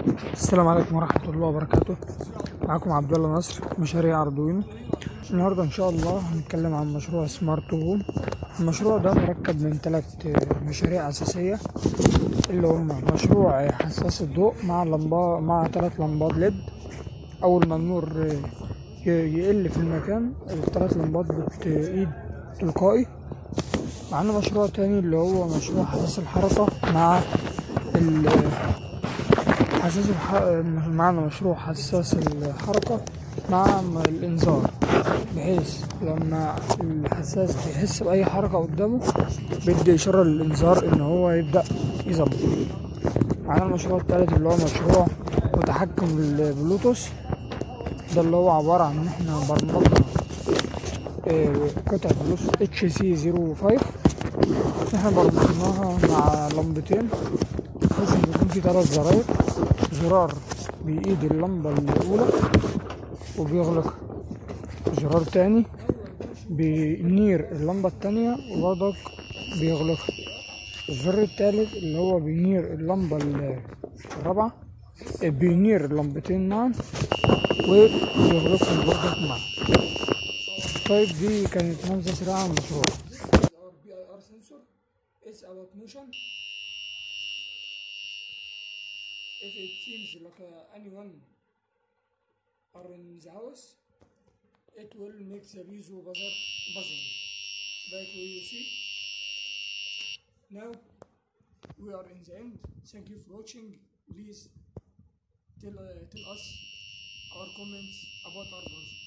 السلام عليكم ورحمة الله وبركاته معكم عبد الله نصر مشاريع أردوينو النهاردة إن شاء الله هنتكلم عن مشروع سمارت هوم المشروع ده مركب من ثلاث مشاريع أساسية اللي هم مشروع حساس الضوء مع لمبة مع ثلاث لمبات ليد أول ما النور ي- يقل في المكان الثلاث لمبات بتقيد تلقائي معانا مشروع تاني اللي هو مشروع حساس الحركة مع ال حساس الح... معنا مشروع حساس الحركة مع الإنذار بحيث لما الحساس بيحس بأي حركة قدامه بيدي إشارة للإنذار إن هو يبدأ يظبط معانا المشروع التالت اللي هو مشروع متحكم بالبلوتوث ده اللي هو عبارة عن إن إحنا برمجنا آه، قطعة بلوتوث اتش سي 05 احنا برمجناها مع لمبتين بحيث ان يكون في ثلاث زراير زرار بإيد اللمبة الأولى وبيغلق زرار تاني بينير اللمبة التانية وبرضك بيغلقها الزر التالت اللي هو بينير اللمبة ال- الرابعة آه، بينير اللمبتين معا وبيغلقهم برضك معا طيب دي كانت نبذة سريعة عن المشروع our BIR sensor is about motion. If it seems like uh, anyone are in the house, it will make the piezo buzzer buzzing. That way you see. Now we are in the end. Thank you for watching. Please tell, uh, tell us our comments about our project.